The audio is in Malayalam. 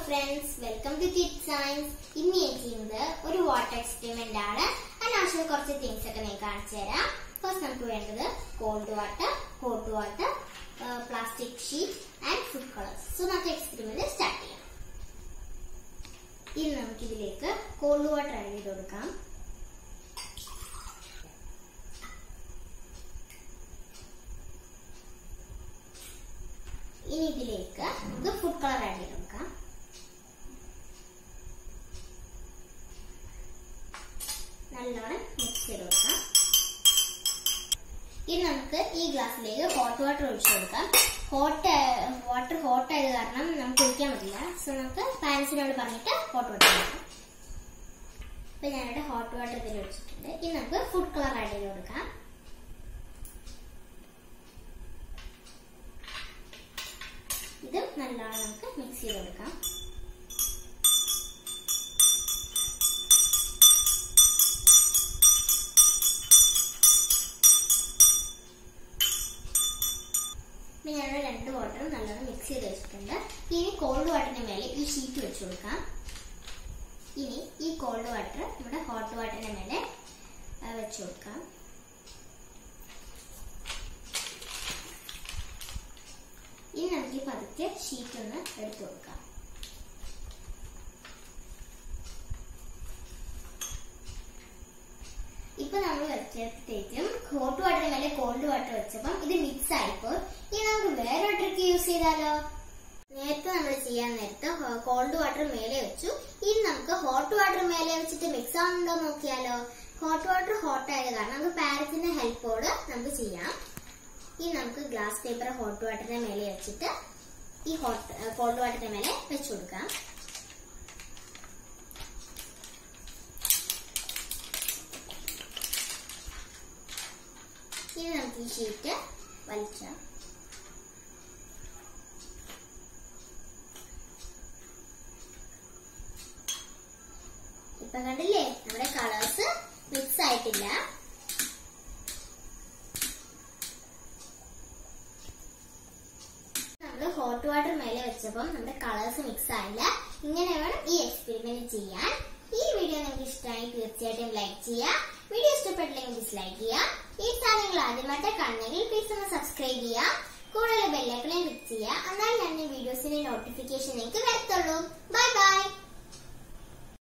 friends welcome to kid science ഇന്ന് ഞാൻ ചെയ്യുന്നത് ഒരു വാട്ടർ എക്സ്പെരിമെന്റ് ആണ് അതിനാവശ്യം കുറച്ച് തിങ്സ് ഒക്കെ ഞാൻ കാണിച്ചു തരാം ഫസ്റ്റ് നമുക്ക് വേണ്ടത് cold water hot water plastic sheet and food colours so നമുക്ക് എക്സ്പെരിമെന്റ് സ്റ്റാർട്ട് ചെയ്യാം ഇനി നമുക്ക് ഇതിലേക്ക് കോൾഡ് വാട്ടർ ആഡ് ചെയ്ത് കൊടുക്കാം ഇനി ഇതിലേക്ക് നമുക്ക് ഫുഡ് കളർ ആഡ് ചെയ്ത് കൊടുക്കാം നല്ലോണം മിക്സ് ചെയ്ത് കൊടുക്കാം ഇനി നമുക്ക് ഈ ഗ്ലാസ്സിലേക്ക് ഹോട്ട് വാട്ടർ ഒഴിച്ചു കൊടുക്കാം ഹോട്ട് വാട്ടർ ഹോട്ട് ആയത് കാരണം നമുക്ക് ഒഴിക്കാൻ പറ്റില്ല സോ നമുക്ക് പാരൻസിനോട് പറഞ്ഞിട്ട് ഹോട്ട് വാട്ടർ കൊടുക്കാം അപ്പൊ ഞാനിവിടെ ഹോട്ട് വാട്ടർ ഇതിൽ ഒഴിച്ചിട്ടുണ്ട് ഇനി നമുക്ക് ഫുഡ് കളർ ആഡ് ചെയ്ത് കൊടുക്കാം ഇത് നല്ലോണം നമുക്ക് മിക്സ് ചെയ്ത് കൊടുക്കാം ഇനി ഞാൻ രണ്ട് വാട്ടറും നല്ലോണം മിക്സ് ചെയ്ത് വെച്ചിട്ടുണ്ട് ഇനി കോൾഡ് വാട്ടറിന് മേലെ ഈ ഷീറ്റ് വെച്ച് കൊടുക്കാം ഇനി ഈ കോൾഡ് വാട്ടർ നമ്മുടെ ഹോട്ട് വാട്ടറിന് മേലെ ആ, വെച്ച് കൊടുക്കാം ഇനി നമുക്ക് ഈ പതുക്കെ ഷീറ്റ് ഒന്ന് എടുത്തു കൊടുക്കാം ഇപ്പൊ നമ്മൾ വെച്ചപ്പോഴത്തേക്കും ഹോട്ട് വാട്ടറിന് മേലെ കോൾഡ് വാട്ടർ വെച്ചപ്പം ഇത് മിക്സ് ആയിപ്പോ ഇനി നമുക്ക് വേറെ ട്രിക്ക് യൂസ് ചെയ്താലോ നേരത്തെ നമ്മൾ ചെയ്യാൻ നേരത്ത് കോൾഡ് വാട്ടർ മേലെ വെച്ചു ഇനി നമുക്ക് ഹോട്ട് വാട്ടർ മേലെ വെച്ചിട്ട് മിക്സ് ആവുന്നുണ്ടോ നോക്കിയാലോ ഹോട്ട് വാട്ടർ ഹോട്ട് ആയത് കാരണം നമുക്ക് പാരറ്റിന്റെ ഹെൽപ്പോട് നമുക്ക് ചെയ്യാം ഇനി നമുക്ക് ഗ്ലാസ് പേപ്പർ ഹോട്ട് വാട്ടറിന്റെ മേലെ വെച്ചിട്ട് ഈ ഹോട്ട് കോൾഡ് വാട്ടറിന്റെ മേലെ വെച്ചു കൊടുക്കാം ഇനി നമുക്ക് ഈ ഷീറ്റ് വലിച്ചാം ഇപ്പൊ കണ്ടില്ലേ നമ്മുടെ കളേഴ്സ് മിക്സ് ആയിട്ടില്ല നമ്മൾ ഹോട്ട് വാട്ടർ മേലെ വെച്ചപ്പോൾ നമ്മുടെ കളേഴ്സ് മിക്സ് ആയില്ല ഇങ്ങനെ വേണം ഈ എക്സ്പെരിമെന്റ് ചെയ്യാൻ ഈ വീഡിയോ നിങ്ങൾക്ക് ഇഷ്ടമായി തീർച്ചയായിട്ടും ലൈക്ക് ചെയ്യുക വീഡിയോ ഇഷ്ടപ്പെട്ടില്ലെങ്കിൽ ഡിസ്ലൈക്ക് ചെയ്യുക ഈ ചാനൽ ആദ്യമായിട്ട് കാണണമെങ്കിൽ പ്ലീസ് ഒന്ന് സബ്സ്ക്രൈബ് ചെയ്യുക